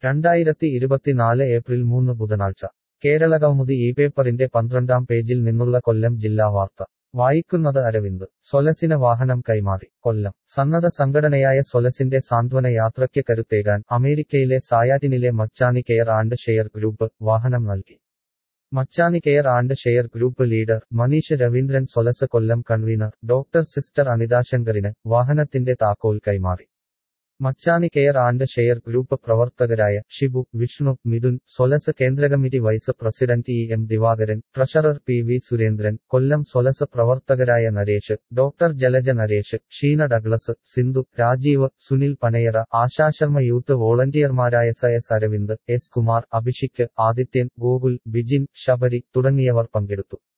രണ്ടായിരത്തി ഇരുപത്തിനാല് ഏപ്രിൽ മൂന്ന് ബുധനാഴ്ച കേരളകൗമുദി ഈ പേപ്പറിന്റെ പന്ത്രണ്ടാം പേജിൽ നിന്നുള്ള കൊല്ലം ജില്ലാ വാർത്ത വായിക്കുന്നത് അരവിന്ദ് സൊലസിന് വാഹനം കൈമാറി കൊല്ലം സന്നദ്ധ സംഘടനയായ സൊലസിന്റെ സാന്ത്വന യാത്രയ്ക്ക് കരുത്തേകാൻ അമേരിക്കയിലെ സായാറ്റിനിലെ Machani care and share group വാഹനം നൽകി Machani care and share group leader Maneesh Raveendran Solace Kollam convener doctor sister അനിതാശങ്കറിന് വാഹനത്തിന്റെ താക്കോൽ കൈമാറി Machani care and share group പ്രവർത്തകരായ ഷിബു വിഷ്ണു മിഥുൻ സൊലസ് കേന്ദ്രകമ്മിറ്റി vice president E M Divakaran treasurer P V Surendran Kollam Solace പ്രവർത്തകരായ Naresh doctor Jalaja Naresh Sheena Douglas Sindhu Rajeev Sunil Panayara Ashasharma youth വോളണ്ടിയർമാരായ സ എസ് അരവിന്ദ് എസ് കുമാർ അഭിഷിക് ആദിത്യൻ ഗോകുൽ ബിജിൻ ശബരി തുടങ്ങിയവർ പങ്കെടുത്തു